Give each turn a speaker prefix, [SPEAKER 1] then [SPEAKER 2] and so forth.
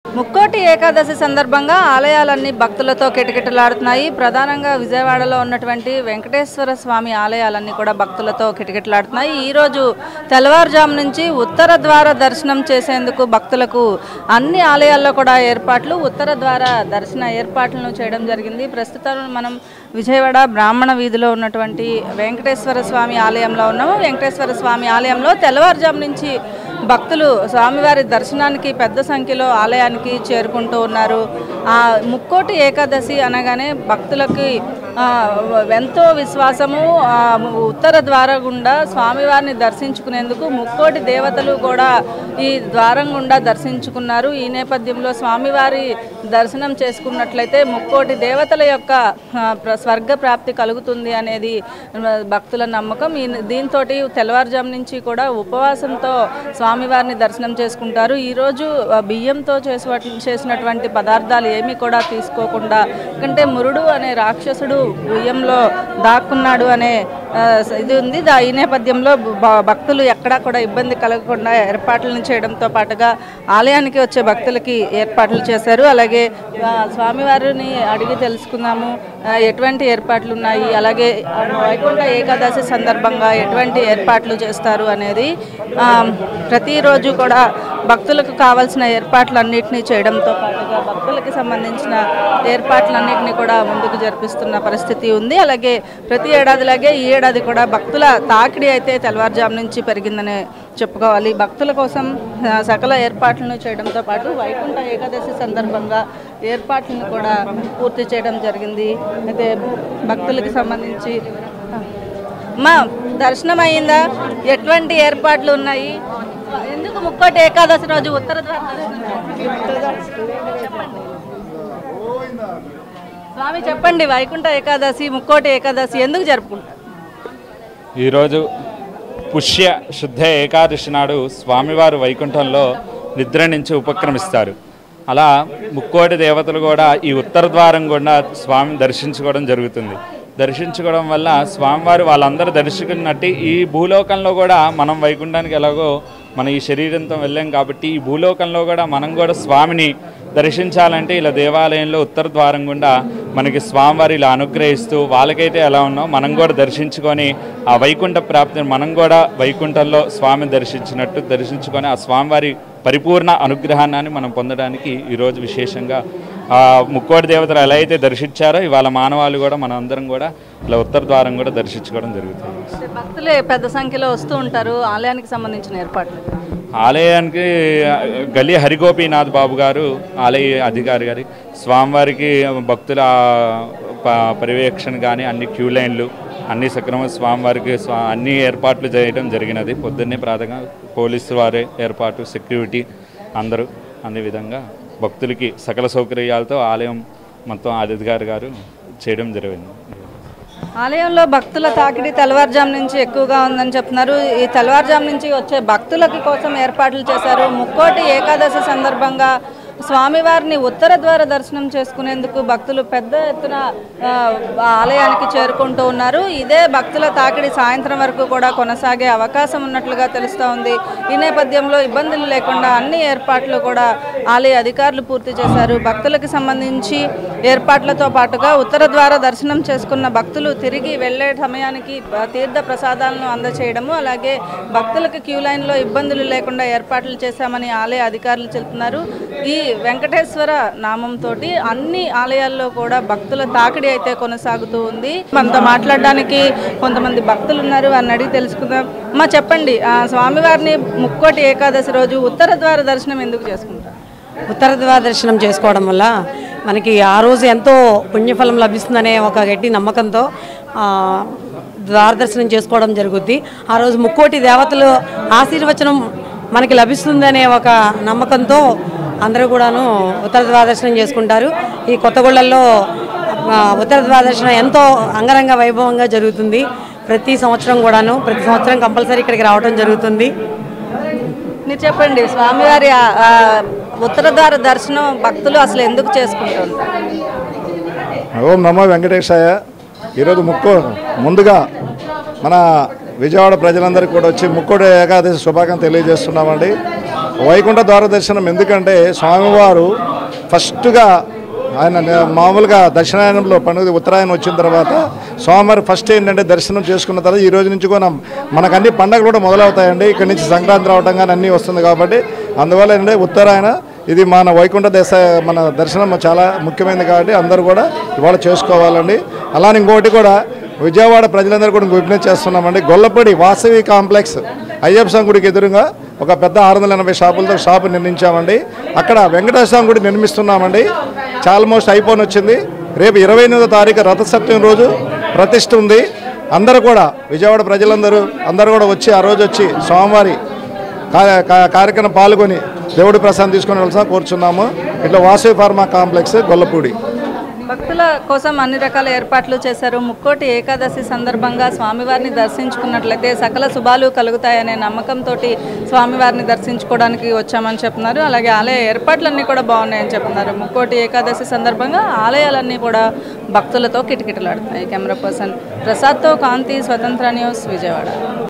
[SPEAKER 1] ముక్కోటి ఏకాదశి సందర్భంగా ఆలయాలన్నీ భక్తులతో కిటకిటలాడుతున్నాయి ప్రధానంగా విజయవాడలో ఉన్నటువంటి వెంకటేశ్వర స్వామి ఆలయాలన్నీ కూడా భక్తులతో కిటకిటలాడుతున్నాయి ఈరోజు తెల్లవారుజాము నుంచి ఉత్తర ద్వార దర్శనం చేసేందుకు భక్తులకు అన్ని ఆలయాల్లో కూడా ఏర్పాట్లు ఉత్తర ద్వార దర్శన ఏర్పాట్లను చేయడం జరిగింది ప్రస్తుతం మనం విజయవాడ బ్రాహ్మణ వీధిలో ఉన్నటువంటి వెంకటేశ్వర స్వామి ఆలయంలో ఉన్నాము వెంకటేశ్వర స్వామి ఆలయంలో తెల్లవారుజాము నుంచి భక్తులు స్వామివారి దర్శనానికి పెద్ద సంఖ్యలో ఆలయానికి చేరుకుంటూ ఉన్నారు ఆ ముక్కోటి ఏకాదశి అనగానే భక్తులకి ఆ, ఎంతో విశ్వాసము ఆ, ఉత్తర ద్వారం గుండా స్వామివారిని దర్శించుకునేందుకు ముక్కోటి దేవతలు కూడా ఈ ద్వారం గుండా దర్శించుకున్నారు ఈ నేపథ్యంలో స్వామివారి దర్శనం చేసుకున్నట్లయితే ముక్కోటి దేవతల యొక్క ఆ, ప్ర- స్వర్గ ప్రాప్తి కలుగుతుంది అనేది ఆ, భక్తుల నమ్మకం ఈ దీంతో తెల్లవారుజాము నుంచి కూడా ఉపవాసంతో స్వామివారిని దర్శనం చేసుకుంటారు ఈరోజు ఆ, బియ్యంతో చేసే చేసినటువంటి పదార్థాలు ఏమీ కూడా తీసుకోకుండా ఎందుకంటే మురుడు అనే రాక్షసుడు బియ్యంలో దాక్కున్నాడు అనే ఆ, ఇది ఉంది దా ఈ నేపథ్యంలో భ- భక్తులు ఎక్కడా కూడా ఇబ్బంది కలగకుండా ఏర్పాట్లను చేయడంతో పాటుగా ఆలయానికి వచ్చే భక్తులకి ఏర్పాట్లు చేశారు అలాగే ఆ, స్వామివారిని అడిగి తెలుసుకుందాము ఆ, ఎటువంటి ఏర్పాట్లు ఉన్నాయి అలాగే ఆ, వైకుంఠ ఏకాదశి సందర్భంగా ఎటువంటి ఏర్పాట్లు చేస్తారు అనేది ఆ, ప్రతిరోజు కూడా భక్తులకు కావాల్సిన ఏర్పాట్లన్నింటినీ చేయడంతో పాటుగా భక్తులకి సంబంధించిన ఏర్పాట్లన్నింటినీ కూడా ముందుకు జరిపిస్తున్న పరిస్థితి ఉంది అలాగే ప్రతి ఏడాదిలాగే ఈ ఏడాది కూడా భక్తుల తాకిడి అయితే తెల్లవారుజాము నుంచి పెరిగిందనే చెప్పుకోవాలి భక్తుల కోసం ఆ, సకల ఏర్పాట్లను చేయడంతో పాటు వైకుంఠ ఏకాదశి సందర్భంగా ఏర్పాట్లను కూడా పూర్తి చేయడం జరిగింది అయితే భక్తులకి సంబంధించి అమ్మా దర్శనం అయిందా ఎటువంటి ఏర్పాట్లు ఉన్నాయి ఎందుకు ముక్కోటి ఏకాదశి రోజు ఉత్తర ద్వార దర్శనం స్వామి చెప్పండి వైకుంఠ ఏకాదశి ముక్కోటి ఏకాదశి ఎందుకు జరుపుకుంటారు
[SPEAKER 2] ఈరోజు పుష్య శుద్ధ ఏకాదశి నాడు స్వామివారు వైకుంఠంలో నిద్ర నుంచి ఉపక్రమిస్తారు అలా ముక్కోటి దేవతలు కూడా ఈ ఉత్తర ద్వారం గుండా స్వామిని దర్శించుకోవడం జరుగుతుంది దర్శించుకోవడం వల్ల స్వామివారు వాళ్ళందరూ దర్శించుకున్నట్టు ఈ భూలోకంలో కూడా మనం వైకుంఠానికి ఎలాగో మన ఈ శరీరంతో వెళ్ళాం కాబట్టి ఈ భూలోకంలో కూడా మనం కూడా స్వామిని దర్శించాలంటే ఇలా దేవాలయంలో ఉత్తర ద్వారం గుండా మనకి స్వామివారి ఇలా అనుగ్రహిస్తూ వాళ్ళకైతే ఎలా ఉన్నాం మనం కూడా దర్శించుకొని ఆ వైకుంఠ ప్రాప్తిని మనం కూడా వైకుంఠంలో స్వామిని దర్శించినట్టు దర్శించుకొని ఆ స్వామివారి పరిపూర్ణ అనుగ్రహాన్ని మనం పొందడానికి ఈరోజు విశేషంగా ఆ ముక్కోటి దేవతలు ఎలా అయితే దర్శించారో ఇవాళ మానవాళి కూడా మనం అందరం కూడా ఇలా ఉత్తర ద్వారం కూడా దర్శించుకోవడం జరుగుతుంది
[SPEAKER 1] భక్తులే పెద్ద సంఖ్యలో వస్తూ ఉంటారు ఆలయానికి సంబంధించిన ఏర్పాట్లు
[SPEAKER 2] ఆలయానికి గలి హరిగోపీనాథ్ బాబు గారు ఆలయ అధికారి గారి స్వామివారికి భక్తుల ప- పర్యవేక్షణ కానీ అన్ని క్యూ లైన్లు అన్ని సక్రమ స్వామివారికి స్వా అన్ని ఏర్పాట్లు చేయడం జరిగినది పొద్దున్నే ప్రాథమిక పోలీసు వారే ఏర్పాటు సెక్యూరిటీ అందరూ అన్ని విధంగా భక్తులకి సకల సౌకర్యాలతో ఆలయం మొత్తం అధికారి గారు చేయడం జరిగింది
[SPEAKER 1] ఆలయంలో భక్తుల తాకిడి తెల్లవారుజాము నుంచి ఎక్కువగా ఉందని చెప్తున్నారు ఈ తెల్లవారుజాము నుంచి వచ్చే భక్తులకి కోసం ఏర్పాట్లు చేశారు ముక్కోటి ఏకాదశి సందర్భంగా స్వామివారిని ఉత్తర ద్వార దర్శనం చేసుకునేందుకు భక్తులు పెద్ద ఎత్తున ఆ, ఆలయానికి చేరుకుంటూ ఉన్నారు ఇదే భక్తుల తాకిడి సాయంత్రం వరకు కూడా కొనసాగే అవకాశం ఉన్నట్లుగా తెలుస్తూ ఉంది ఈ నేపథ్యంలో ఇబ్బందులు లేకుండా అన్ని ఏర్పాట్లు కూడా ఆలయ అధికారులు పూర్తి చేశారు భక్తులకు సంబంధించి ఏర్పాట్లతో పాటుగా ఉత్తర ద్వార దర్శనం చేసుకున్న భక్తులు తిరిగి వెళ్ళే సమయానికి ఆ, తీర్థ ప్రసాదాలను అందచేయడము అలాగే భక్తులకు క్యూ లైన్లో ఇబ్బందులు లేకుండా ఏర్పాట్లు చేశామని ఆలయ అధికారులు చెబుతున్నారు ఈ వెంకటేశ్వర నామంతో అన్ని ఆలయాల్లో కూడా భక్తుల తాకిడి అయితే కొనసాగుతూ ఉంది మనతో మాట్లాడడానికి కొంతమంది భక్తులు ఉన్నారు వారిని అడిగి తెలుసుకుందాం అమ్మా చెప్పండి ఆ, స్వామివారిని ముక్కోటి ఏకాదశి రోజు ఉత్తర ద్వార దర్శనం ఎందుకు చేసుకుంటారు
[SPEAKER 3] ఉత్తర ద్వార దర్శనం చేసుకోవడం వల్ల మనకి ఆ రోజు ఎంతో పుణ్యఫలం లభిస్తుందనే ఒక గట్టి నమ్మకంతో ఆ, ద్వార దర్శనం చేసుకోవడం జరుగుద్ది ఆ రోజు ముక్కోటి దేవతలు ఆశీర్వచనం మనకి లభిస్తుందనే ఒక నమ్మకంతో అందరూ కూడాను ఉత్తర ద్వార దర్శనం చేసుకుంటారు ఈ కొత్తగూళ్ళల్లో ఆ, ఉత్తర ద్వార దర్శనం ఎంతో అంగరంగ వైభవంగా జరుగుతుంది ప్రతి సంవత్సరం కూడాను ప్రతి సంవత్సరం కంపల్సరీ ఇక్కడికి రావడం జరుగుతుంది
[SPEAKER 1] మీరు చెప్పండి స్వామివారి ఆ, ఆ, ఉత్తర ద్వార దర్శనం భక్తులు అసలు ఎందుకు చేసుకుంటారు
[SPEAKER 4] ఓం నమో వెంకటేశాయ ఈరోజు ముక్కు ముందుగా మన విజయవాడ ప్రజలందరికీ కూడా వచ్చి ముక్కోటి ఏకాదశి శుభాకాంక్షలు తెలియజేస్తున్నామండి వైకుంఠ ద్వార దర్శనం ఎందుకంటే స్వామివారు ఫస్ట్గా ఆయన నే- మామూలుగా దక్షిణాయనంలో పండుగ ఉత్తరాయణం వచ్చిన తర్వాత స్వామివారి ఫస్ట్ ఏంటంటే దర్శనం చేసుకున్న తర్వాత ఈ రోజు నుంచి కూడా మనకు అన్ని పండుగలు కూడా మొదలవుతాయండి ఇక్కడ నుంచి సంక్రాంతి రావటం కానీ అన్నీ వస్తుంది కాబట్టి అందువల్ల ఏంటంటే ఉత్తరాయణ ఇది మన వైకుంఠ దేశ మన దర్శనం చాలా ముఖ్యమైనది కాబట్టి అందరూ కూడా ఇవాళ చేసుకోవాలండి అలానే ఇంకోటి కూడా విజయవాడ ప్రజలందరూ కూడా విజ్ఞప్తి చేస్తున్నామండి గొల్లపూడి వాసవి కాంప్లెక్స్ అయ్యప్ప స్వామి గుడికి ఎదురుగా ఒక పెద్ద ఆరు వందల ఎనభై షాపులతో షాపు నిర్మించామండి అక్కడ వెంకటేశ్వర స్వామి గుడి నిర్మిస్తున్నామండి చాలా మోస్ట్ అయిపోయి వచ్చింది రేపు ఇరవై ఎనిమిదో తారీఖు రథసప్తమి రోజు ప్రతిష్ఠ ఉంది అందరూ కూడా విజయవాడ ప్రజలందరూ అందరూ కూడా వచ్చి ఆ రోజు వచ్చి స్వామివారి కా- కా- కార్యక్రమం పాల్గొని దేవుడి ప్రసాదం తీసుకొని వెళ్ళాల్సిన కోరుచున్నాము ఇట్లా వాసవి ఫార్మా కాంప్లెక్స్ గొల్లపూడి
[SPEAKER 1] భక్తుల కోసం అన్ని రకాల ఏర్పాట్లు చేశారు ముక్కోటి ఏకాదశి సందర్భంగా స్వామివారిని దర్శించుకున్నట్లయితే సకల శుభాలు కలుగుతాయనే నమ్మకంతో స్వామివారిని దర్శించుకోవడానికి వచ్చామని చెప్తున్నారు అలాగే ఆలయ ఏర్పాట్లన్నీ కూడా బాగున్నాయని చెప్తున్నారు ముక్కోటి ఏకాదశి సందర్భంగా ఆలయాలన్నీ కూడా భక్తులతో కిటకిటలాడుతున్నాయి కెమెరా పర్సన్ ప్రసాద్తో కాంతి స్వతంత్ర న్యూస్ విజయవాడ